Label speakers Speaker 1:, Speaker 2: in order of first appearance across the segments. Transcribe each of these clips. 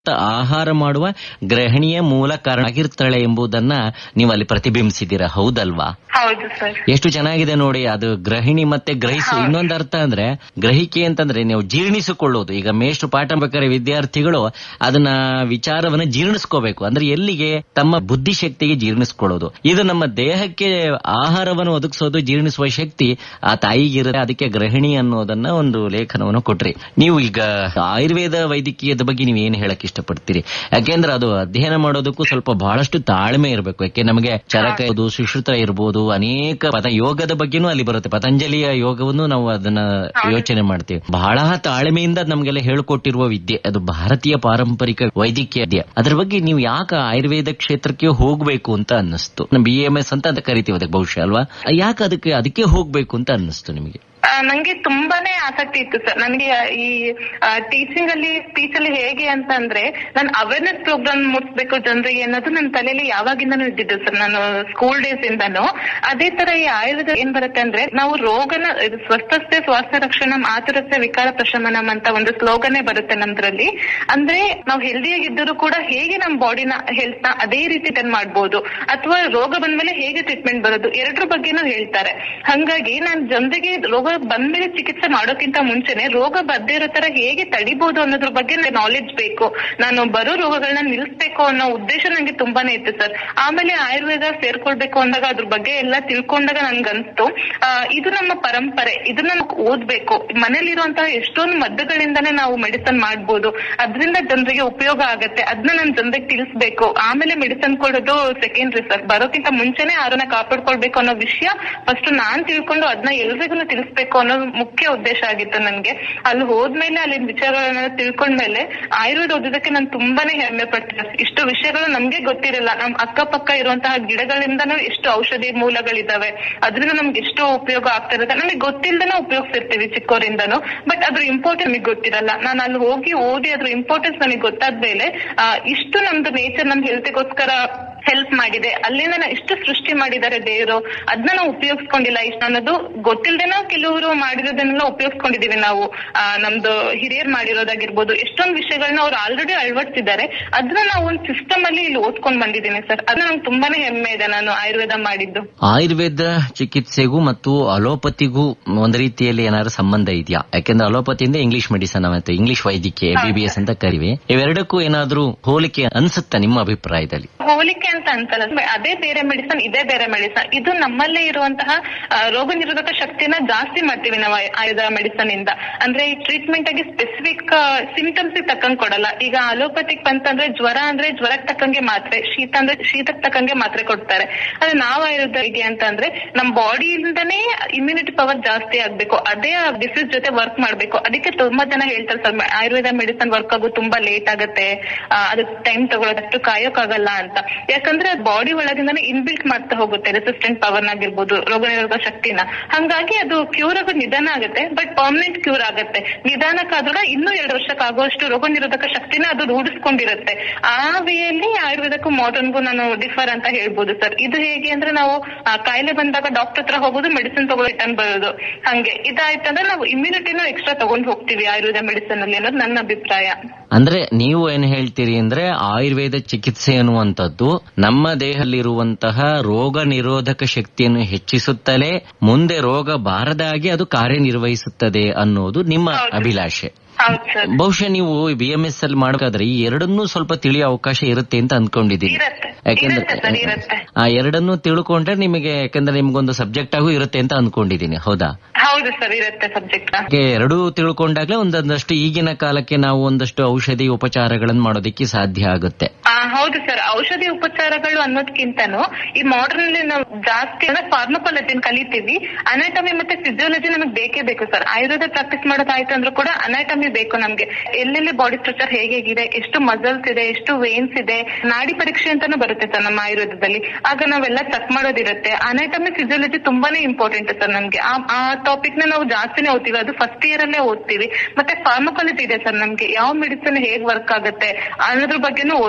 Speaker 1: ಆಹಾರ ಮಾಡುವ ಗೃಹಿಣಿಯ ಮೂಲ ಕಾರಣ ಆಗಿರ್ತಾಳೆ ಎಂಬುದನ್ನ ನೀವು ಅಲ್ಲಿ ಪ್ರತಿಬಿಂಬಿಸಿದ್ದೀರಾ ಹೌದಲ್ವಾ
Speaker 2: ಹೌದು ಸರ್
Speaker 1: ಎಷ್ಟು ಚೆನ್ನಾಗಿದೆ ನೋಡಿ ಅದು ಗೃಹಿಣಿ ಮತ್ತೆ ಗ್ರಹಿಸು ಇನ್ನೊಂದು ಅರ್ಥ ಅಂದ್ರೆ ಗ್ರಹಿಕೆ ಅಂತಂದ್ರೆ ನೀವು ಜೀರ್ಣಿಸಿಕೊಳ್ಳೋದು ಈಗ ಮೇಷ್ಟು ಪಾಠ ಬೇಕಾದ್ರೆ ವಿದ್ಯಾರ್ಥಿಗಳು ಅದನ್ನ ವಿಚಾರವನ್ನ ಜೀರ್ಣಿಸ್ಕೋಬೇಕು ಅಂದ್ರೆ ಎಲ್ಲಿಗೆ ತಮ್ಮ ಬುದ್ಧಿಶಕ್ತಿಗೆ ಜೀರ್ಣಿಸ್ಕೊಳ್ಳೋದು ಇದು ನಮ್ಮ ದೇಹಕ್ಕೆ ಆಹಾರವನ್ನು ಒದಗಿಸೋದು ಜೀರ್ಣಿಸುವ ಶಕ್ತಿ ಆ ತಾಯಿಗಿರುತ್ತೆ ಅದಕ್ಕೆ ಗೃಹಿಣಿ ಅನ್ನೋದನ್ನ ಒಂದು ಲೇಖನವನ್ನು ಕೊಟ್ರಿ ನೀವು ಈಗ ಆಯುರ್ವೇದ ವೈದ್ಯಕೀಯದ ಬಗ್ಗೆ ನೀವು ಏನ್ ಹೇಳಕ್ ಇಷ್ಟಪಡ್ತೀರಿ ಯಾಕೆಂದ್ರೆ ಅದು ಅಧ್ಯಯನ ಮಾಡೋದಕ್ಕೂ ಸ್ವಲ್ಪ ಬಹಳಷ್ಟು ತಾಳ್ಮೆ ಇರಬೇಕು ಯಾಕೆ ನಮಗೆ ಚರಕ ಇರ್ಬೋದು ಸುಶ್ರುತ ಇರ್ಬೋದು ಅನೇಕ ಪದ ಯೋಗದ ಬಗ್ಗೆನೂ ಅಲ್ಲಿ ಬರುತ್ತೆ ಪತಂಜಲಿಯ ಯೋಗವನ್ನು ನಾವು ಅದನ್ನ ಯೋಚನೆ ಮಾಡ್ತೀವಿ ಬಹಳ ತಾಳ್ಮೆಯಿಂದ ನಮ್ಗೆಲ್ಲ ಹೇಳ್ಕೊಟ್ಟಿರುವ ವಿದ್ಯೆ ಅದು ಭಾರತೀಯ ಪಾರಂಪರಿಕ ವೈದ್ಯಕೀಯ ವಿದ್ಯೆ ಅದ್ರ ಬಗ್ಗೆ ನೀವು ಯಾಕೆ ಆಯುರ್ವೇದ ಕ್ಷೇತ್ರಕ್ಕೆ ಹೋಗ್ಬೇಕು ಅಂತ ಅನ್ನಿಸ್ತು ಬಿ ಎಂ ಎಸ್ ಅಂತ ಅಂತ ಕರಿತೀವಿ ಅದಕ್ಕೆ ಬಹುಶಃ ಅಲ್ವಾ ಯಾಕೆ ಅದಕ್ಕೆ ಅದಕ್ಕೆ ಹೋಗ್ಬೇಕು ಅಂತ ಅನ್ನಿಸ್ತು ನಿಮಗೆ
Speaker 2: ಆ, ನಂಗೆ ತುಂಬಾನೇ ಆಸಕ್ತಿ ಇತ್ತು ಸರ್ ನನಗೆ ಈ ಟೀಚಿಂಗ್ ಅಲ್ಲಿ ಸ್ಪೀಚ್ ಅಲ್ಲಿ ಹೇಗೆ ಅಂತ ಅಂದ್ರೆ ನಾನು ಅವೇರ್ನೆಸ್ ಪ್ರೋಗ್ರಾಮ್ ಮುಟ್ಸ್ಬೇಕು ಜನರಿಗೆ ಅನ್ನೋದು ನನ್ನ ತಲೆಯಲ್ಲಿ ಯಾವಾಗಿಂದನೂ ಇದ್ದಿದ್ದು ಸರ್ ನಾನು ಸ್ಕೂಲ್ ಡೇಸ್ ಇಂದಾನು ಅದೇ ತರ ಈ ಆಯುರ್ವೇದ ಏನ್ ಬರುತ್ತೆ ಅಂದ್ರೆ ನಾವು ರೋಗನ ಇದು ಸ್ವಸ್ಥಸ್ಯ ಸ್ವಾಸ್ಥ್ಯ ರಕ್ಷಣಂ ಆತುರಸ್ಯ ವಿಕಾರ ಪ್ರಶಮನಂ ಅಂತ ಒಂದು ಸ್ಲೋಗನೇ ಬರುತ್ತೆ ನಮ್ದ್ರಲ್ಲಿ ಅಂದ್ರೆ ನಾವು ಹೆಲ್ದಿಯಾಗಿದ್ದರೂ ಕೂಡ ಹೇಗೆ ನಮ್ಮ ಬಾಡಿನ ಹೆಲ್ತ್ ನ ಅದೇ ರೀತಿ ಟನ್ ಮಾಡ್ಬೋದು ಅಥವಾ ರೋಗ ಬಂದ್ಮೇಲೆ ಹೇಗೆ ಟ್ರೀಟ್ಮೆಂಟ್ ಬರೋದು ಎರಡರ ಬಗ್ಗೆನೂ ಹೇಳ್ತಾರೆ ಹಂಗಾಗಿ ನಾನು ಜನರಿಗೆ ರೋಗ ಬಂದ್ಮೇಲೆ ಚಿಕಿತ್ಸೆ ಮಾಡೋಕ್ಕಿಂತ ಮುಂಚೆನೆ ರೋಗ ಬರ್ದೇ ಇರೋ ತರ ಹೇಗೆ ತಡಿಬಹುದು ಅನ್ನೋದ್ರ ಬಗ್ಗೆ ನಾಲೆಡ್ಜ್ ಬೇಕು ನಾನು ಬರೋ ರೋಗಗಳನ್ನ ನಿಲ್ಲಿಸ್ಬೇಕು ಅನ್ನೋ ಉದ್ದೇಶ ನಂಗೆ ತುಂಬಾನೇ ಇತ್ತು ಸರ್ ಆಮೇಲೆ ಆಯುರ್ವೇದ ಸೇರ್ಕೊಳ್ಬೇಕು ಅಂದಾಗ ಅದ್ರ ಬಗ್ಗೆ ಎಲ್ಲ ತಿಳ್ಕೊಂಡಾಗ ನನ್ಗನ್ಸ್ತು ಆ, ಇದು ನಮ್ಮ ಪರಂಪರೆ ಇದನ್ನ ನಾವು ಓದ್ಬೇಕು ಮನೇಲಿರುವಂತಹ ಎಷ್ಟೊಂದು ಮದ್ದುಗಳಿಂದಾನೇ ನಾವು ಮೆಡಿಸನ್ ಮಾಡ್ಬೋದು ಅದರಿಂದ ಜನರಿಗೆ ಉಪಯೋಗ ಆಗತ್ತೆ ಅದನ್ನ ನಾನು ಜನರಿಗೆ ತಿಳಿಸ್ಬೇಕು ಆಮೇಲೆ ಮೆಡಿಸನ್ ಕೊಡೋದು ಸೆಕೆಂಡ್ರಿ ಸರ್ ಬರೋಕ್ಕಿಂತ ಮುಂಚೆನೆ ಆರೋಗ್ಯ ಕಾಪಾಡ್ಕೊಳ್ಬೇಕು ಅನ್ನೋ ವಿಷಯ ಫಸ್ಟ್ ನಾನ್ ತಿಳ್ಕೊಂಡು ಅದನ್ನ ಎಲ್ರಿಗೂ ತಿಳಿಸ್ಬೇಕು ಅನ್ನೋ ಮುಖ್ಯ ಉದ್ದೇಶ ಆಗಿತ್ತು ನನ್ಗೆ ಅಲ್ಲಿ ಹೋದ್ಮೇಲೆ ಅಲ್ಲಿನ ವಿಚಾರಗಳನ್ನ ತಿಳ್ಕೊಂಡ್ಮೇಲೆ ಆಯುರ್ವೇದ ಓದೋದಕ್ಕೆ ನಾನು ತುಂಬಾನೇ ಹೆಮ್ಮೆ ಪಟ್ಟಿದ್ದೆ ಇಷ್ಟು ವಿಷಯಗಳು ನಮ್ಗೆ ಗೊತ್ತಿರಲ್ಲ ನಮ್ ಅಕ್ಕಪಕ್ಕ ಇರುವಂತಹ ಗಿಡಗಳಿಂದನೂ ಎಷ್ಟು ಔಷಧಿ ಮೂಲಗಳಿದಾವೆ ಅದರಿಂದ ನಮ್ಗೆ ಎಷ್ಟು ಉಪಯೋಗ ಆಗ್ತಾ ಇರುತ್ತೆ ನಮಗೆ ಗೊತ್ತಿಲ್ಲದನ ಉಪಯೋಗಿಸಿರ್ತೀವಿ ಚಿಕ್ಕವರಿಂದನು ಬಟ್ ಅದ್ರ ಇಂಪಾರ್ಟೆನ್ಸ್ ನಮಗೆ ಗೊತ್ತಿರಲ್ಲ ನಾನು ಅಲ್ಲಿ ಹೋಗಿ ಓದಿ ಅದ್ರ ಇಂಪಾರ್ಟೆನ್ಸ್ ನನಗೆ ಗೊತ್ತಾದ್ಮೇಲೆ ಆ, ಇಷ್ಟು ನಮ್ದು ನೇಚರ್ ನಮ್ ಹೆಲ್ತ್ಗೋಸ್ಕರ ಹೆಲ್ಪ್ ಮಾಡಿದೆ ಅಲ್ಲಿಂದ ನಾ ಇಷ್ಟು ಸೃಷ್ಟಿ ಮಾಡಿದ್ದಾರೆ ದೇವರು ಅದನ್ನ ನಾವು ಉಪಯೋಗಿಸ್ಕೊಂಡಿಲ್ಲ ಇಷ್ಟು ಅನ್ನೋದು ಗೊತ್ತಿಲ್ಲದೆ ಕೆಲವರು ಮಾಡಿರೋದನ್ನೆಲ್ಲ ಉಪಯೋಗಿಸ್ಕೊಂಡಿದೀವಿ ನಾವು ಆ, ನಮ್ದು ಹಿರಿಯರ್ ಮಾಡಿರೋದಾಗಿರ್ಬೋದು ಎಷ್ಟೊಂದು ವಿಷಯಗಳನ್ನ ಅವ್ರು ಆಲ್ರೆಡಿ ಅಳವಡಿಸಿದ್ದಾರೆ ಅದನ್ನ ನಾವು ಒಂದು ಸಿಸ್ಟಮ್ ಅಲ್ಲಿ ಇಲ್ಲಿ ಓದ್ಕೊಂಡ್ ಬಂದಿದ್ದೀನಿ ಸರ್ ಅದು ನಂಗೆ ತುಂಬಾನೇ ಹೆಮ್ಮೆ ಇದೆ ನಾನು ಆಯುರ್ವೇದ ಮಾಡಿದ್ದು
Speaker 1: ಆಯುರ್ವೇದ ಚಿಕಿತ್ಸೆಗೂ ಮತ್ತು ಅಲೋಪತಿಗೂ ಒಂದು ರೀತಿಯಲ್ಲಿ ಏನಾದ್ರು ಸಂಬಂಧ ಇದೆಯಾ ಯಾಕೆಂದ್ರೆ ಅಲೋಪತಿಯಿಂದ ಇಂಗ್ಲಿಷ್ ಮೆಡಿಸನ್ ಮತ್ತು ಇಂಗ್ಲಿಷ್ ವೈದ್ಯಕೀಯ ಬಿ ಬಿ ಎಸ್ ಅಂತ ಕರಿವೆ ಇವೆರಡಕ್ಕೂ ಏನಾದ್ರೂ ಹೋಲಿಕೆ ಅನ್ಸುತ್ತಾ ನಿಮ್ಮ ಅಭಿಪ್ರಾಯದಲ್ಲಿ
Speaker 2: ಹೋಲಿಕೆ ಅಂತ ಅಂತಲ್ಲ ಅದೇ ಬೇರೆ ಮೆಡಿಸನ್ ಇದೇ ಬೇರೆ ಮೆಡಿಸನ್ ಇದು ನಮ್ಮಲ್ಲೇ ಇರುವಂತಹ ಆ, ರೋಗ ನಿರೋಧಕ ಶಕ್ತಿನ ಜಾಸ್ತಿ ಮಾಡ್ತೀವಿ ನಾವು ಆಯ್- ಆಯುರ್ವೇದ ಮೆಡಿಸನ್ ಇಂದ ಅಂದ್ರೆ ಈ ಟ್ರೀಟ್ಮೆಂಟ್ ಆಗಿ ಸ್ಪೆಸಿಫಿಕ್ ಸಿಂಟಮ್ಸ್ ತಕ್ಕಂಗ್ ಕೊಡಲ್ಲ ಈಗ ಅಲೋಪತಿಕ್ ಬಂತಂದ್ರೆ ಜ್ವರ ಅಂದ್ರೆ ಜ್ವರಕ್ಕೆ ತಕ್ಕಂಗೆ ಮಾತ್ರೆ ಶೀತ ಅಂದ್ರೆ ಶೀತಕ್ಕೆ ತಕ್ಕಂಗೆ ಮಾತ್ರೆ ಕೊಡ್ತಾರೆ ಆದ್ರೆ ನಾವು ಆಯುರ್ವೇದ ಹೇಗೆ ಅಂತ ಅಂದ್ರೆ ನಮ್ ಬಾಡಿಯಿಂದನೇ ಇಮ್ಯುನಿಟಿ ಪವರ್ ಜಾಸ್ತಿ ಆಗ್ಬೇಕು ಅದೇ ಡಿಸೀಸ್ ಜೊತೆ ವರ್ಕ್ ಮಾಡ್ಬೇಕು ಅದಕ್ಕೆ ತುಂಬಾ ಜನ ಹೇಳ್ತಾರೆ ಸರ್ ಆಯುರ್ವೇದ ಮೆಡಿಸನ್ ವರ್ಕ್ ಆಗೋದು ತುಂಬಾ ಲೇಟ್ ಆಗುತ್ತೆ ಆ, ಅದಕ್ಕೆ ಟೈಮ್ ತಗೊಳೋದಷ್ಟು ಕಾಯೋಕ್ಕಾಗಲ್ಲ ಅಂತ ಯಾಕಂದ್ರೆ ಬಾಡಿ ಒಳಗಿಂದಾನೆ ಇನ್ಬಿಲ್ಟ್ ಮಾಡ್ತಾ ಹೋಗುತ್ತೆ ರೆಸಿಸ್ಟೆಂಟ್ ಪವರ್ ಆಗಿರ್ಬೋದು ರೋಗ ನಿರೋಧಕ ಶಕ್ತಿನ ಹಂಗಾಗಿ ಅದು ಕ್ಯೂರ್ ಆಗೋದು ನಿಧಾನ ಆಗುತ್ತೆ ಬಟ್ ಪರ್ಮನೆಂಟ್ ಕ್ಯೂರ್ ಆಗುತ್ತೆ ನಿಧಾನಕ್ಕಾದ್ರೂ ಇನ್ನೂ ಎರಡು ವರ್ಷಕ್ಕೆ ಆಗುವಷ್ಟು ರೋಗ ನಿರೋಧಕ ಶಕ್ತಿನ ಅದು ರೂಢಿಸ್ಕೊಂಡಿರುತ್ತೆ ಆ ವೇಯಲ್ಲಿ ಆಯುರ್ವೇದಕ್ಕೂ ಮಾಡರ್ನ್ಗೂ ನಾನು ಡಿಫರ್ ಅಂತ ಹೇಳ್ಬೋದು ಸರ್ ಇದು ಹೇಗೆ ಅಂದ್ರೆ ನಾವು ಆ, ಕಾಯಿಲೆ ಬಂದಾಗ ಡಾಕ್ಟರ್ ಹತ್ರ ಹೋಗೋದು ಮೆಡಿಸಿನ್ ತಗೊಳ್ಳೋ ರಿಟರ್ನ್ ಬರೋದು ಹಂಗೆ ಇದಾಯ್ತಂದ್ರೆ ನಾವು ಇಮ್ಯುನಿಟಿನೂ ಎಕ್ಸ್ಟ್ರಾ ತಗೊಂಡ್ ಹೋಗ್ತೀವಿ ಆಯುರ್ವೇದ ಮೆಡಿಸಿನ್ ಅಲ್ಲಿ ಅನ್ನೋದು ನನ್ನ ಅಭಿಪ್ರಾಯ
Speaker 1: ಅಂದ್ರೆ ನೀವು ಏನ್ ಹೇಳ್ತೀರಿ ಅಂದ್ರೆ ಆಯುರ್ವೇದ ಚಿಕಿತ್ಸೆ ಅನ್ನುವಂಥದ್ದು ನಮ್ಮ ದೇಹದಲ್ಲಿರುವಂತಹ ರೋಗ ನಿರೋಧಕ ಶಕ್ತಿಯನ್ನು ಹೆಚ್ಚಿಸುತ್ತಲೇ ಮುಂದೆ ರೋಗ ಬಾರದಾಗಿ ಅದು ಕಾರ್ಯನಿರ್ವಹಿಸುತ್ತದೆ ಅನ್ನೋದು ನಿಮ್ಮ
Speaker 2: ಹೌದು.
Speaker 1: ಅಭಿಲಾಷೆ
Speaker 2: ಹೌದು ಸರ್
Speaker 1: ಬಹುಶಃ ನೀವು ಬಿ ಎಂ ಎಸ್ ಅಲ್ಲಿ ಮಾಡಬೇಕಾದ್ರೆ ಈ ಎರಡನ್ನೂ ಸ್ವಲ್ಪ ತಿಳಿಯೋ ಅವಕಾಶ ಇರುತ್ತೆ ಅಂತ ಅನ್ಕೊಂಡಿದ್ದೀನಿ
Speaker 2: ಇರತ್ತೆ
Speaker 1: ಯಾಕೆಂದ್ರೆ
Speaker 2: ಇರತ್ತೆ ಸರ್ ಇರತ್ತೆ
Speaker 1: ಆ ಎರಡನ್ನೂ ತಿಳ್ಕೊಂಡ್ರೆ ನಿಮಗೆ ಯಾಕಂದ್ರೆ ನಿಮ್ಗೊಂದು ಸಬ್ಜೆಕ್ಟ್ ಆಗೂ ಇರುತ್ತೆ ಅಂತ ಅನ್ಕೊಂಡಿದ್ದೀನಿ ಹೌದಾ
Speaker 2: ಹೌದು ಸರ್ ಇರತ್ತೆ ಸಬ್ಜೆಕ್ಟ್
Speaker 1: ಹಾಗೆ ಎರಡೂ ತಿಳ್ಕೊಂಡಾಗ್ಲೇ ಒಂದೊಂದಷ್ಟು ಈಗಿನ ಕಾಲಕ್ಕೆ ನಾವು ಒಂದಷ್ಟು ಔಷಧಿ ಉಪಚಾರಗಳನ್ನು ಮಾಡೋದಕ್ಕೆ ಸಾಧ್ಯ ಆಗುತ್ತೆ
Speaker 2: ಆ, ಹೌದು ಸರ್ ಔಷಧಿ ಉಪಚಾರಗಳು ಅನ್ನೋದಕ್ಕಿಂತನೂ ಈ ಮಾಡರ್ನ್ ಅಲ್ಲಿ ನಾವು ಜಾಸ್ತಿ ಅಂದ್ರೆ ಫಾರ್ಮಕಾಲಜಿನ್ ಕಲಿತೀವಿ ಅನಾಟಮಿ ಮತ್ತೆ ಫಿಸಿಯೋಲಜಿ ನಮಗೆ ಬೇಕೇ ಬೇಕು ಸರ್ ಆಯುರ್ವೇದ ಪ್ರಾಕ್ಟೀಸ್ ಮಾಡೋದಾಯ್ತು ಅಂದ್ರೂ ಕೂಡ ಅನಾಟಮಿ ಬೇಕು ನಮ್ಗೆ ಎಲ್ಲೆಲ್ಲಿ ಬಾಡಿ ಸ್ಟ್ರಕ್ಚರ್ ಹೇಗಿದೆ ಎಷ್ಟು ಮಸಲ್ಸ್ ಇದೆ ಎಷ್ಟು ವೇನ್ಸ್ ಇದೆ ನಾಡಿ ಪರೀಕ್ಷೆ ಅಂತಾನು ಬರುತ್ತೆ ಸರ್ ನಮ್ಮ ಆಯುರ್ವೇದದಲ್ಲಿ ಆಗ ನಾವೆಲ್ಲ ಚೆಕ್ ಮಾಡೋದಿರುತ್ತೆ ಅನಾಟಮಿ ಫಿಸಿಯೋಲಜಿ ತುಂಬಾನೇ ಇಂಪಾರ್ಟೆಂಟ್ ಸರ್ ನಮ್ಗೆ ಆ- ಆ ಟಾಪಿಕ್ ನ ನಾವು ಜಾಸ್ತಿನೇ ಓದ್ತೀವಿ ಅದು ಫಸ್ಟ್ ಇಯರ್ ಅಲ್ಲೇ ಓದ್ತೀವಿ ಮತ್ತೆ ಫಾರ್ಮಕಾಲಜಿ ಇದೆ ಸರ್ ನಮ್ಗೆ ಯಾವ ಮೆಡಿಸಿನ್ ಹೇಗ್ ವರ್ಕ್ ಆಗುತ್ತೆ ಅನ್ನೋದ್ರ ಬಗ್ಗೆನೂ ಓದ್ತೀವಿ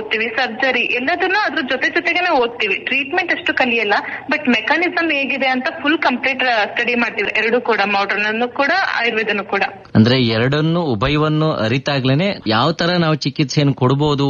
Speaker 2: ಸರ್ಜರಿ ಎಲ್ಲದನ್ನು ಅದ್ರ ಜೊತೆ ಜೊತೆಗೇನೆ ಓದ್ತೀವಿ ಟ್ರೀಟ್ಮೆಂಟ್ ಅಷ್ಟು ಕಲಿಯಲ್ಲ ಬಟ್ ಮೆಕಾನಿಸಮ್ ಹೇಗಿದೆ ಅಂತ ಫುಲ್ ಕಂಪ್ಲೀಟ್ ಸ್ಟಡಿ ಮಾಡ್ತೀವಿ ಎರಡು ಕೂಡ ಮಾಡರ್ನ್ ಅನ್ನು ಕೂಡ ಆಯುರ್ವೇದನು ಕೂಡ
Speaker 1: ಅಂದ್ರೆ ಎರಡನ್ನು ಉಭಯವನ್ನು ಅರಿತಾಗ್ಲೇನೆ ಯಾವ ತರ ನಾವು ಚಿಕಿತ್ಸೆಯನ್ನು ಕೊಡಬಹುದು